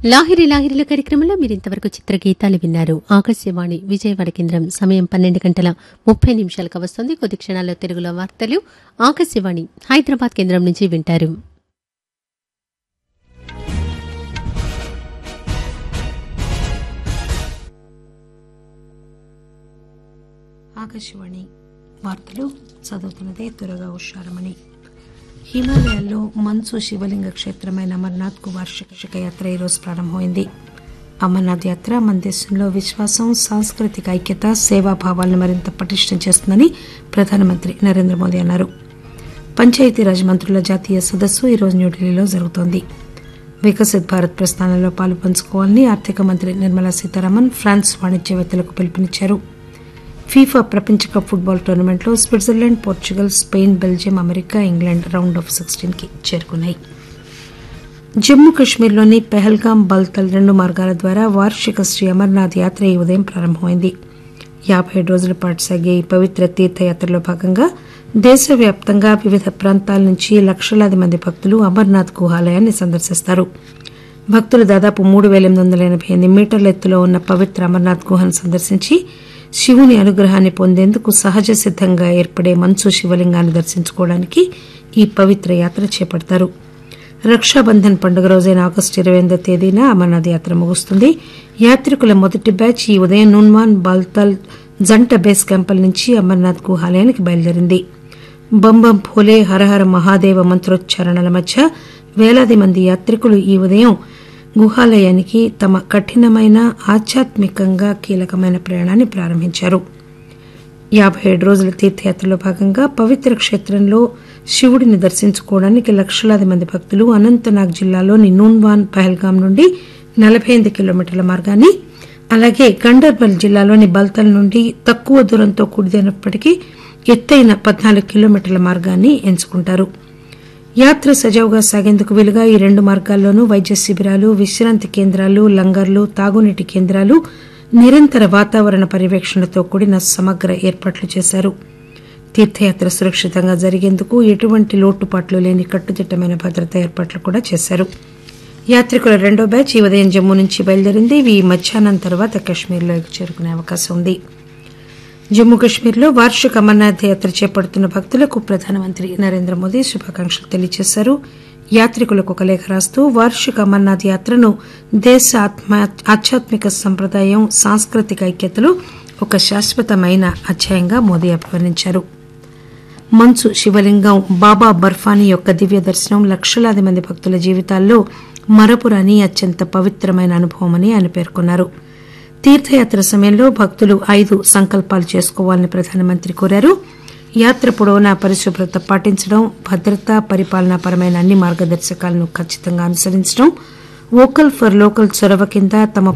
లాహిరి లాహిరిల కార్యక్రమంలో మీరు ఇంతవరకు చిత్రగీతాలు విన్నారు ఆకాశవాణి విజయవాడ కేంద్రం సమయం పన్నెండు గంటల ముప్పై నిమిషాలకు వస్తుంది కొద్ది క్షణాల్లో తెలుగులో వార్తలు ఆకాశవాణి హైదరాబాద్ కేంద్రం నుంచి వింటారు ఆకాశవాణి వార్తలు చదువుతున్నదే త్వరగా ఉషారమణి హిమాలయాల్లో మంచు శివలింగ క్షేత్రమైన అమర్నాథ్ కు వార్షిక యాత్ర ఈరోజు ప్రారంభమైంది అమర్నాథ్ యాత్ర మన దేశంలో విశ్వాసం సాంస్కృతిక ఐక్యత సేవాభావాలను మరింత పటిష్టం చేస్తుందని ప్రధానమంత్రి నరేంద్ర మోదీ అన్నారు పంచాయతీరాజ్ మంత్రుల జాతీయ సదస్సు ఈరోజు న్యూఢిల్లీలో జరుగుతోంది వికసిత్ భారత్ ప్రస్థానంలో పాలు పంచుకోవాలని ఆర్థిక మంత్రి నిర్మలా సీతారామన్ ఫ్రాన్స్ వాణిజ్యవేత్తలకు పిలుపునిచ్చారు ఫీఫా ప్రపంచ కప్ ఫుట్బాల్ టోర్నమెంట్లో Switzerland Portugal Spain Belgium America England round of sixteen కి చేరుకున్నాయి జమ్మూ కశ్మీర్లోని పెహల్గాం బల్తల్ రెండు మార్గాల ద్వారా వార్షిక శ్రీ అమర్నాథ్ యాత్ర ఈ ఉదయం ప్రారంభమైంది యాభై ఏడు రోజుల పాటు సాగే ఈ పవిత్ర తీర్థయాత్రలో భాగంగా దేశవ్యాప్తంగా వివిధ ప్రాంతాల నుంచి లక్షలాది మంది భక్తులు అమర్నాథ్ గుహాలయాన్ని సందర్శిస్తారు భక్తులు దాదాపు మూడు పేల ఎనిమిది వందల ఎనభై ఎనిమిది మీటర్ల ఎత్తులో ఉన్న పవిత్ర అమర్నాథ్ గుహను సందర్శించి శివుని అనుగ్రహాన్ని పొందేందుకు సహజ సిద్దంగా ఏర్పడే మంచు శివలింగాన్ని దర్శించుకోవడానికి ఈ పవిత్ర యాత్ర చేపడతారు రక్షాబంధన్ పండుగ రోజైన ఆగస్టు ఇరవై ఎనిమిదో తేదీన అమర్నాథ్ యాత్ర ముగుస్తుంది యాత్రికుల మొదటి బ్యాచ్ ఈ ఉదయం నూన్మాన్ బాల్తల్ జంట బేస్ క్యాంపుల నుంచి అమర్నాథ్ గుహాలయానికి బయలుదేరింది బంబం భోలే హరహర మహాదేవ మంత్రోచ్చారణల మధ్య వేలాది మంది యాత్రికులు ఈ ఉదయం గుహాలయానికి తమ కఠినమైన ఆధ్యాత్మికంగా కీలకమైన ప్రయాణాన్ని ప్రారంభించారు యాభై ఏడు రోజుల తీర్థయాత్రలో భాగంగా పవిత్ర క్షేత్రంలో శివుడిని దర్శించుకోవడానికి లక్షలాది మంది భక్తులు అనంతనాగ్ జిల్లాలోని నూన్వాన్ పహల్గాం నుండి నలభై ఎనిమిది కిలోమీటర్ల మార్గాన్ని అలాగే గండర్బల్ జిల్లాలోని బల్తల్ నుండి తక్కువ దూరంతో కూడినప్పటికీ ఎత్తైన పద్నాలుగు కిలోమీటర్ల మార్గాన్ని ఎంచుకుంటారు యాత్ర సజావుగా సాగేందుకు వీలుగా ఈ రెండు మార్గాల్లోనూ వైద్య శిబిరాలు విశ్రాంతి కేంద్రాలు లంగర్లు తాగునీటి కేంద్రాలు నిరంతర వాతావరణ పర్యవేక్షణతో కూడిన సమగ్ర ఏర్పాట్లు చేశారు తీర్థయాత్ర సురక్షితంగా జరిగేందుకు ఎటువంటి లోటుపాట్లు లేని కట్టుదిట్టమైన భద్రతా ఏర్పాట్లు కూడా చేశారు యాత్రికుల రెండో బ్యాచ్ ఈ ఉదయం జమ్మూ నుంచి బయలుదేరింది ఇవి మధ్యాహ్నం తర్వాత కశ్మీర్లో చేరుకునే అవకాశం ఉంది జమ్మూ కశ్మీర్లో వార్షిక అమర్నాథ్ యాత్ర చేపడుతున్న భక్తులకు ప్రధానమంత్రి నరేంద్ర మోదీ శుభాకాంక్షలు తెలియజేశారు యాత్రికులకు ఒక లేఖ రాస్తూ వార్షిక అమర్నాథ్ యాత్రను దేశ ఆత్మ ఆధ్యాత్మిక సంప్రదాయం సాంస్కృతిక ఐక్యతలో ఒక శాశ్వతమైన అధ్యాయంగా మోదీ అభివర్ణించారు మంచు శివలింగం బాబా బర్ఫానీ యొక్క దివ్య దర్శనం లక్షలాది మంది భక్తుల జీవితాల్లో మరపురాని అత్యంత పవిత్రమైన అనుభవమని ఆయన పేర్కొన్నారు తీర్థయాత్ర సమయంలో భక్తులు ఐదు సంకల్పాలు చేసుకోవాలని ప్రధానమంత్రి కోరారు యాత్ర పొడవునా పరిశుభ్రత పాటించడం భద్రత పరిపాలనాపరమైన అన్ని మార్గదర్శకాలను ఖచ్చితంగా అనుసరించడం వోకల్ ఫర్ లోకల్ చొరవ కింద తమ